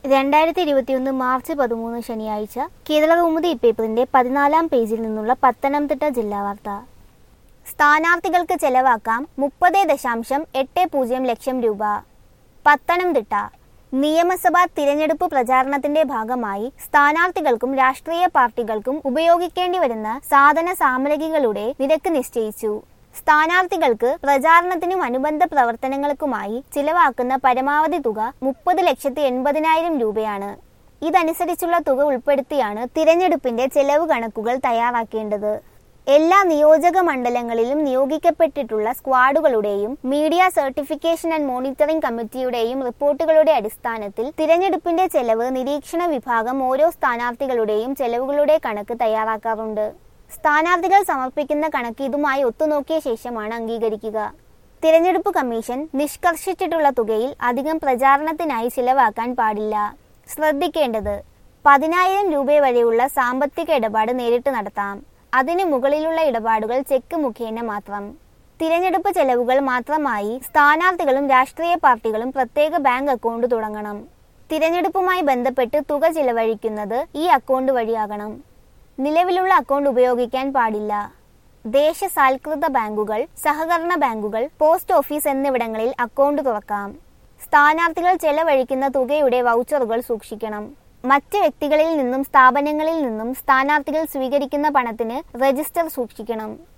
രണ്ടായിരത്തി ഇരുപത്തിയൊന്ന് മാർച്ച് പതിമൂന്ന് ശനിയാഴ്ച കേരളകൗമുദി പേപ്പറിന്റെ പതിനാലാം പേജിൽ നിന്നുള്ള പത്തനംതിട്ട ജില്ലാ വാർത്ത സ്ഥാനാർത്ഥികൾക്ക് ചെലവാക്കാം മുപ്പത് ദശാംശം എട്ട് പൂജ്യം ലക്ഷം രൂപ പത്തനംതിട്ട നിയമസഭാ തിരഞ്ഞെടുപ്പ് പ്രചാരണത്തിന്റെ ഭാഗമായി സ്ഥാനാർത്ഥികൾക്കും രാഷ്ട്രീയ പാർട്ടികൾക്കും ഉപയോഗിക്കേണ്ടി വരുന്ന സാധന സാമഗ്രികളുടെ നിരക്ക് നിശ്ചയിച്ചു സ്ഥാനാർത്ഥികൾക്ക് പ്രചാരണത്തിനും അനുബന്ധ പ്രവർത്തനങ്ങൾക്കുമായി ചിലവാക്കുന്ന പരമാവധി തുക മുപ്പത് ലക്ഷത്തി എൺപതിനായിരം രൂപയാണ് ഇതനുസരിച്ചുള്ള തുക ഉൾപ്പെടുത്തിയാണ് തിരഞ്ഞെടുപ്പിന്റെ ചെലവ് കണക്കുകൾ തയ്യാറാക്കേണ്ടത് എല്ലാ നിയോജക മണ്ഡലങ്ങളിലും നിയോഗിക്കപ്പെട്ടിട്ടുള്ള സ്ക്വാഡുകളുടെയും മീഡിയ സർട്ടിഫിക്കേഷൻ ആൻഡ് മോണിറ്ററിംഗ് കമ്മിറ്റിയുടെയും റിപ്പോർട്ടുകളുടെ അടിസ്ഥാനത്തിൽ തിരഞ്ഞെടുപ്പിന്റെ ചെലവ് നിരീക്ഷണ വിഭാഗം ഓരോ സ്ഥാനാർത്ഥികളുടെയും ചെലവുകളുടെ കണക്ക് തയ്യാറാക്കാറുണ്ട് സ്ഥാനാർത്ഥികൾ സമർപ്പിക്കുന്ന കണക്ക് ഇതുമായി ഒത്തുനോക്കിയ ശേഷമാണ് അംഗീകരിക്കുക തിരഞ്ഞെടുപ്പ് കമ്മീഷൻ നിഷ്കർഷിച്ചിട്ടുള്ള തുകയിൽ അധികം പ്രചാരണത്തിനായി ചിലവാക്കാൻ പാടില്ല ശ്രദ്ധിക്കേണ്ടത് പതിനായിരം രൂപ വരെയുള്ള സാമ്പത്തിക ഇടപാട് നേരിട്ട് നടത്താം അതിനു മുകളിലുള്ള ഇടപാടുകൾ ചെക്ക് മുഖേന മാത്രം തിരഞ്ഞെടുപ്പ് ചെലവുകൾ മാത്രമായി സ്ഥാനാർത്ഥികളും രാഷ്ട്രീയ പാർട്ടികളും പ്രത്യേക ബാങ്ക് അക്കൗണ്ട് തുടങ്ങണം തിരഞ്ഞെടുപ്പുമായി ബന്ധപ്പെട്ട് തുക ചിലവഴിക്കുന്നത് ഈ അക്കൗണ്ട് വഴിയാകണം നിലവിലുള്ള അക്കൗണ്ട് ഉപയോഗിക്കാൻ പാടില്ല ദേശസാൽകൃത ബാങ്കുകൾ സഹകരണ ബാങ്കുകൾ പോസ്റ്റ് ഓഫീസ് എന്നിവിടങ്ങളിൽ അക്കൗണ്ട് തുറക്കാം സ്ഥാനാർത്ഥികൾ ചെലവഴിക്കുന്ന തുകയുടെ വൗച്ചറുകൾ സൂക്ഷിക്കണം മറ്റ് വ്യക്തികളിൽ നിന്നും സ്ഥാപനങ്ങളിൽ നിന്നും സ്ഥാനാർത്ഥികൾ സ്വീകരിക്കുന്ന പണത്തിന് രജിസ്റ്റർ സൂക്ഷിക്കണം